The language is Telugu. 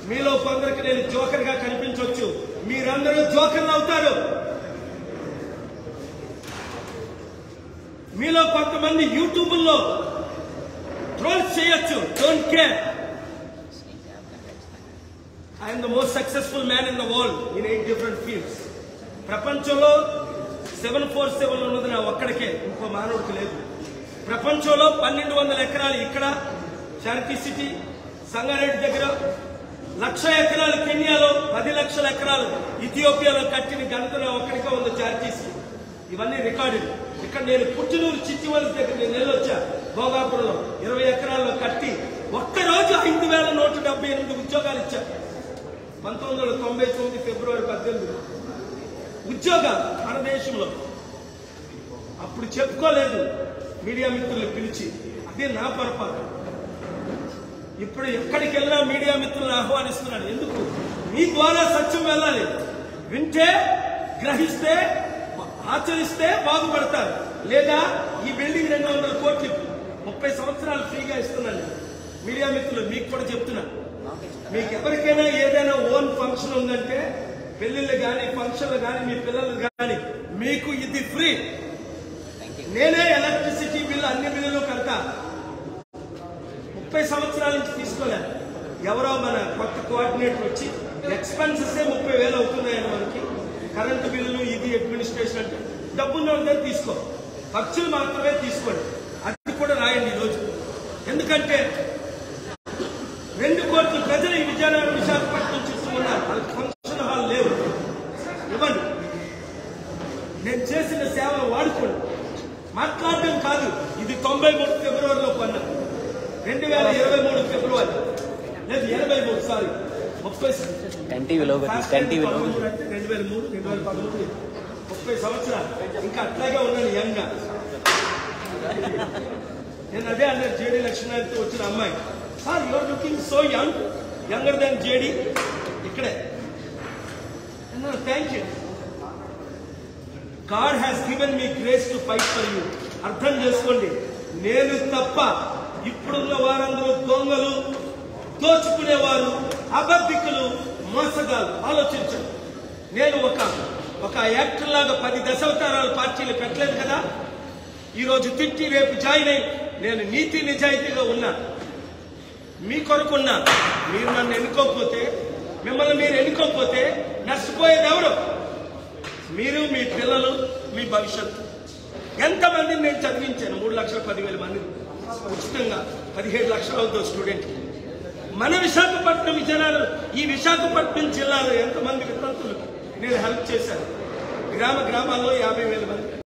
మీలో కొందరికి నేను జోకర్ గా కనిపించవచ్చు మీరందరూ జోకర్లు అవుతారు మీలో కొంతమంది యూట్యూబ్లో ట్రోల్స్ చేయొచ్చు don't care I'm the most successful man in the world in eight different fields ప్రపంచంలో సెవెన్ ఫోర్ సెవెన్ ఉన్నది నా ఒక్కడికే ఇంకో మానవుడికి లేదు ప్రపంచంలో పన్నెండు వందల ఎకరాలు ఇక్కడ చారిటీ సిటీ సంగారెడ్డి దగ్గర లక్ష ఎకరాలు కెన్యాలో పది లక్షల ఎకరాలు ఇథియోపియాలో కట్టిన ఘనత నా ఒక్కడికే ఉంది చారిటీ సిటీ ఇవన్నీ రికార్డులు ఇక్కడ నేను పుట్టినూరు చిట్టివలస దగ్గర నేను వెళ్ళొచ్చా భోగాపురంలో ఇరవై ఎకరాల్లో కట్టి ఒక్కరోజు ఐదు వేల నూట డెబ్బై ఎనిమిది ఉద్యోగాలు ఇచ్చా పంతొమ్మిది వందల తొంభై తొమ్మిది ఫిబ్రవరి పద్దెనిమిది ఉద్యోగాలు మన దేశంలో అప్పుడు చెప్పుకోలేదు మీడియా మిత్రులు పిలిచి అదే నా పొరపాటు ఇప్పుడు ఎక్కడికి వెళ్ళినా మీడియా మిత్రులను ఆహ్వానిస్తున్నాను ఎందుకు మీ ద్వారా సత్యం వెళ్ళాలి వింటే గ్రహిస్తే ఆచరిస్తే బాగుపడతారు లేదా ఈ బిల్డింగ్ రెండు వందల కోట్లు ముప్పై సంవత్సరాలు ఫ్రీగా ఇస్తున్నాను మీడియా మిత్రులు మీకు కూడా చెప్తున్నా మీకు ఎవరికైనా ఏదైనా ఓన్ ఫంక్షన్ ఉందంటే పెళ్లిళ్ళు కానీ ఫంక్షన్లు కానీ మీ పిల్లలు కానీ మీకు ఇది ఫ్రీ నేనే ఎలక్ట్రిసిటీ బిల్లు అన్ని బిల్లులు కడతా ముప్పై సంవత్సరాల నుంచి తీసుకోలేదు ఎవరో మన కొత్త కోఆర్డినేటర్ వచ్చి ఎక్స్పెన్సెస్ ముప్పై వేలు అవుతున్నాయని మనకి కరెంటు బిల్లులు ఇది అడ్మినిస్ట్రేషన్ అంటే డబ్బున్న దగ్గర తీసుకో ఖర్చులు మాత్రమే తీసుకోండి అది కూడా రాయండి ఈరోజు ఎందుకంటే రెండు కోట్ల ప్రజలు ఈ విజయనగరం విశాఖపట్నం చుట్టూ ఉన్నారు వాళ్ళకి ఫంక్షన్ హాల్ లేవు ఇవ్వండి నేను చేసిన సేవలు వాడుకోండి మాట్లాడడం కాదు ఇది తొంభై మూడు ఫిబ్రవరిలో కొన్నా రెండు వేల ఇరవై మూడు ఫిబ్రవరి లేదు ఎనభై మూడు సారీ ముప్పై టెన్ టీవీలో టెన్ టీవీలో రెండు వేల మూడు రెండు వేల పదమూడు ముప్పై సంవత్సరాలు ఇంకా అట్లాగే ఉన్నాను యంగ్ గా నేను అదే అన్నాను జేడీ లక్ష్మీనారాయణతో వచ్చిన అమ్మాయి sir your looking so young younger than JD ఇక్కడే thank you God has given me grace to fight for you అర్థం చేసుకోండి నేను తప్ప ఇప్పుడున్న వారందరూ దొంగలు దోచుకునేవారు అబద్ధికులు మోసగాలు ఆలోచించండి నేను ఒక ఒక యాక్టర్ లాగా పది దశావతారాల పార్టీలు పెట్టలేదు కదా ఈరోజు తిట్టి రేపు జాయిన్ అయి నేను నీతి నిజాయితీగా ఉన్నా మీ కొరకున్నా మీరు నన్ను ఎన్నుకోకపోతే మిమ్మల్ని మీరు ఎన్నుకోకపోతే నష్టపోయేది ఎవరు మీరు మీ పిల్లలు మీ భవిష్యత్తు ఎంతమందిని నేను చదివించాను మూడు లక్షల పదివేల మంది ఉచితంగా పదిహేడు లక్షలు అవుతుంది స్టూడెంట్ మన విశాఖపట్నం విజయనగరం ఈ విశాఖపట్నం జిల్లాలో ఎంతమంది విద్యార్థులకు నేను హెల్ప్ చేశాను గ్రామ గ్రామాల్లో యాభై వేల మంది